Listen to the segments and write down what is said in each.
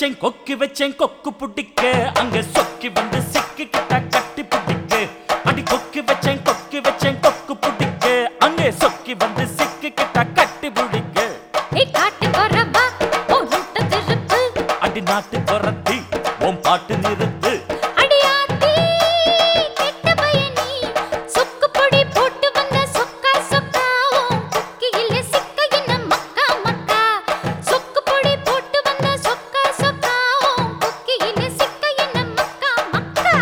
வச்சேன் கொக்கி வச்சேன் கொக்கு புடிக்க அங்க சொக்கி வந்து சிக்கி கிட்ட கட்டி புடிக்க அடி கொக்கி வச்சேன் கொக்கி வச்சேன் கொக்கு புடிக்க அங்கே சொக்கி வந்து சிக்கி கிட்ட கட்டி புடிக்க ஏய் காட்டுக்கொரவா, உன் ரூட்ட திருப்பு. அடி நாட்டு குரத்தி உன் பாட்டு நிறுத்து அடியாத்தி, கெட்ட பயனி. சொக்கு பொடி போட்டு வந்த சொக்கா சொக்கா. உன் கொக்கியில சிக்க என்ன மக்கா மக்கா. சொக்கு பொடி போட்டு வந்த சொக்கா சொக்கா. உன் கொக்கியில சிக்க என்ன மக்கா மக்கா.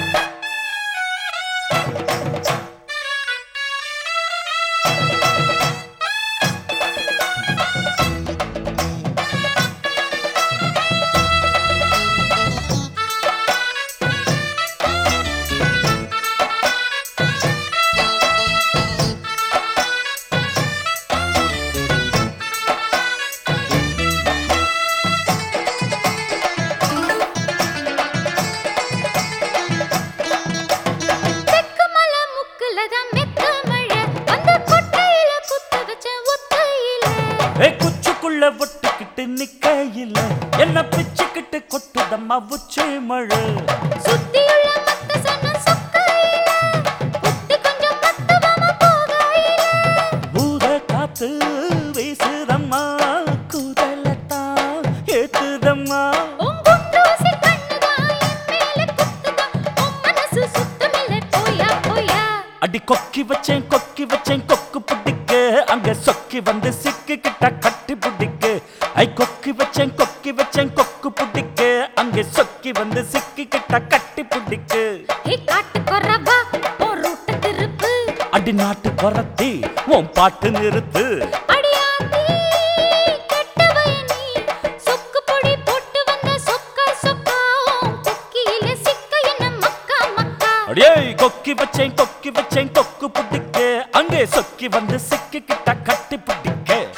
தெக்கு மலை முக்குல தான் மெத்த மழை. அந்த கொட்டையில குத்த வச்ச ஒத்தையில. ஏ குச்சுக்குள்ள ஒட்டுக்கிட்டு நிக்கையில என்ன பிச்சுக்கிட்டு கொட்டுதம்மா உச்சி மழை சுத்தியுள்ள மத்த சன்ன சொக்கையில. புத்தி கொஞ்சம் மத்தவமா போகையில. ஊத காத்து வீசுதம்மா குதலத்தான் ஏத்துதம்மா உன் குண்டூசி கண்ணுதான் என் மேல குத்துதான். உன் மனசு சுத்தமில்லை. போயா போயா அடி கொக்கி வச்சேன் கொக்கி வச்சேன் கொக்கு புடிக்க அங்க சொக்கி வந்து சிக்கி கிட்ட கட்டி புடிக்க ஐ கொக்கி வச்சேன் கொக்கி வச்சேன் கொக்கு புடிக்க அங்க சொக்கி வந்து சிக்கி கிட்ட கட்டி புடிக்க ஏய் காட்டுக்கொரவா, உன் ரூட்ட திருப்பு. அடி நாட்டு குரத்தி உன் பாட்டு நிறுத்து அடியாத்தி, கெட்ட பயனி. சொக்கு பொடி போட்டு வந்த சொக்கா சொக்கா. உன் கொக்கியில சிக்க என்ன மக்கா மக்கா. அடியே கொக்கி வச்சேன் கொக்கி வச்சேன் கொக்கு புடிக்க அங்கே சொக்கி வந்து சிக்கி கிட்ட கட்டி புடிக்க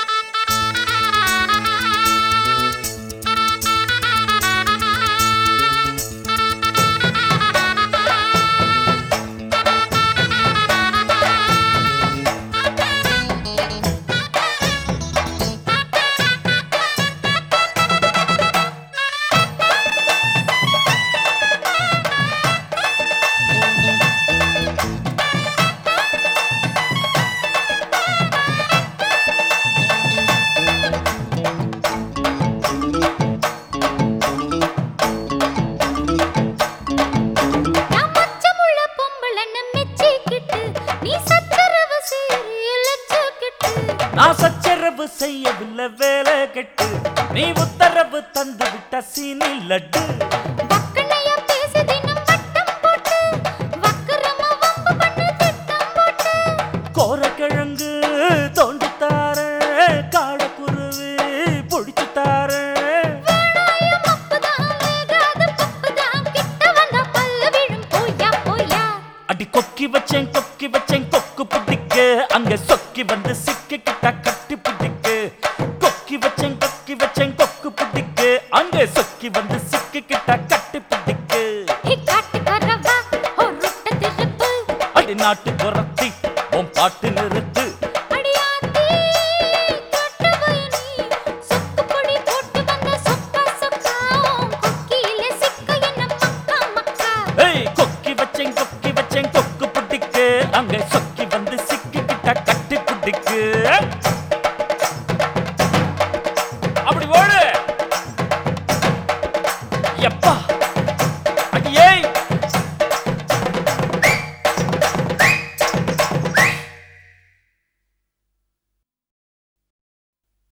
நான் மச்சமுள்ள பொம்பளைன்னு மெச்சிக்கிட்டு, நீ சச்சரவு செய்றிய லட்சக்கிட்டு. நான் சச்சரவு செய்யவில்லை வேலை கெட்டு நீ உத்தரவு தந்து விட்ட சீனி லட்டு வக்கனையா பேசி தினம் வட்டம் போட்டு, வக்கரமா வம்பு பண்ணு திட்டம் போட்டு. கோரக்கிழங்கு தோண்டி தார காடக்குருவி பொடிச்சு தார வேணாயம் அப்புதான், வேகாத பப்புதான், கிட்ட வந்தா பல்லு விழும். போயா, போயா. அடி கொக்கி வச்சேன் கொக்கி வச்சேன் கொக்கு புடிக்க அங்க சொக்கி வந்து சிக்கி கிட்ட கட்டி புடிக்க கொக்கி வச்சேன் கொக்கி வச்சேன் கொக்கு புடிக்க அங்க சொக்கி வந்து சிக்கி கிட்ட கட்டி புடிக்க ஏய் காட்டுக்கரவா, ஒரு ரொட்ட திருப்பு. அடி நாட்டு குரத்தி உன் பாட்டு நிறுத்து அடியாத்தி, கெட்ட பயனி. சொக்கு பொடி போட்டு வந்த சொக்கா சொக்கா. உன் கொக்கியில சிக்க என்ன மக்கா மக்கா ஏய் கொக்கி வச்சேன் கொக்கி வச்சேன் கொக்கு புடிக்க அங்க சொக்கி